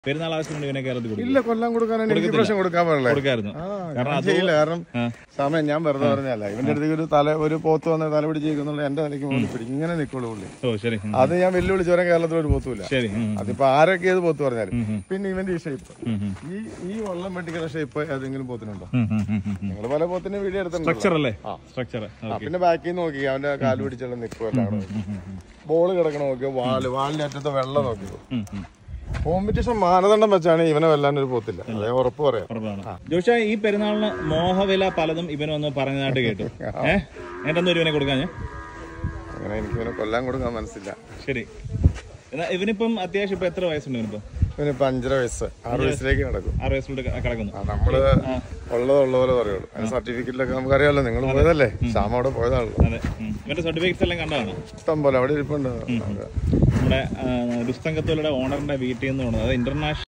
പെരുന്നാൾ ആവശ്യത്തിന് ഇവനെ കേരളത്തിൽ കൊടുക്കും ഇല്ല കൊല്ലം കൊടുക്കാനാണ് എനിക്ക് പ്രാവശ്യം കൊടുക്കാൻ പാടില്ല കൊടുക്കായിരുന്നു ആ, കാരണം ഞാൻ അത് ചെയ്യില്ല കാരണം ആ. സമയം ഞാൻ വെറുതെ പറഞ്ഞല്ല ഇവന്റെ അടുത്തേക്ക് ഒരു തല ഒരു പോത്ത് വന്ന് തല പിടിച്ചിരിക്കുന്നുള്ള എന്റെ തലയ്ക്ക് മുകളിൽ പിടിക്കും ഇങ്ങനെ നിൽക്കുള്ളൂ പുള്ളി ഓ ശരി ഉം. അത് ഞാൻ വെല്ലുവിളിച്ച് വരാൻ കേരളത്തിൽ ഒരു പോത്തുമില്ല ശരി ഉം. അതിപ്പോ ആരൊക്കെ ഏത് പോത്ത് പറഞ്ഞാലും പിന്നെ ഇവന്റെ ഈ ഷേപ്പ് ഉം, ഉം. ഈ ഈ വള്ളം വെട്ടിക്കുന്ന ഷേപ്പ് ഏതെങ്കിലും പോത്തിനുണ്ടോ ഉം, ഉം, ഉം, ഉം. നിങ്ങൾ പല പോത്തിന്റെ വീഡിയോ എടുത്തിട്ടുണ്ടോ സ്ട്രക്ചർ അല്ലേ ആ. സ്ട്രക്ചർ ആ, പിന്നെ ബാക്കിൽ നിന്ന് നോക്കി അവന്റെ കാല് പിടിച്ചുള്ള നിൽക്കുമല്ലോ ബോള് കിടക്കണ നോക്കിയോ വാല് വാലിന്റെ അറ്റത്തെ വെള്ളം നോക്കിയോ കോമ്പറ്റീഷൻ മാനദണ്ഡം വെച്ചാണ് ഇവനെ വെല്ലാൻ ഒരു പോത്തില്ല അതേ ഉറപ്പ് പറയാം ഉറപ്പാണ് ജോഷ ഈ പെരുന്നാളിന് മോഹവില പലതും ഇവനൊന്ന് പറഞ്ഞതായിട്ട് കേട്ടു ഏഹ് എന്നിട്ടൊന്നും ഇവനെ കൊടുക്കാൻ ഞാൻ അങ്ങനെ എനിക്ക് ഇവനെ കൊല്ലാൻ കൊടുക്കാൻ മനസ്സില്ല ശരി എന്നാ ഇവനിപ്പം അത്യാവശ്യം ഇപ്പൊ എത്ര വയസ്സുണ്ട് ഇവനിപ്പോ ഇവനിപ്പോ അഞ്ചര വയസ്സ് ആറ് വയസ്സിലേക്ക് കിടക്കും ആറ് വയസ്സിലോട്ട് ക- കിടക്കുന്നു ആ, നമ്മള് ഉള്ളത് ഉള്ള പോലെ പറയുള്ളൂ അതിന് സർട്ടിഫിക്കറ്റിലൊക്കെ നമുക്കറിയാലോ നിങ്ങൾ പോയതല്ലേ ശ്യാമ അവിടെ പോയതാണല്ലോ അതെ ഉം. ഇവന്റെ സർട്ടിഫിക്കറ്റ്സ് എല്ലാം കണ്ടതാണ് ഇഷ്ടം പോലെ അവിടെ ഇരിപ്പുണ്ട് നമ്മുടെ രുസ്തങ്കത്തോലയുടെ ഓണറിന്റെ വീട്ടിൽ നിന്ന് കൊണ്ടത് അത് ഇന്റർനാഷണൽ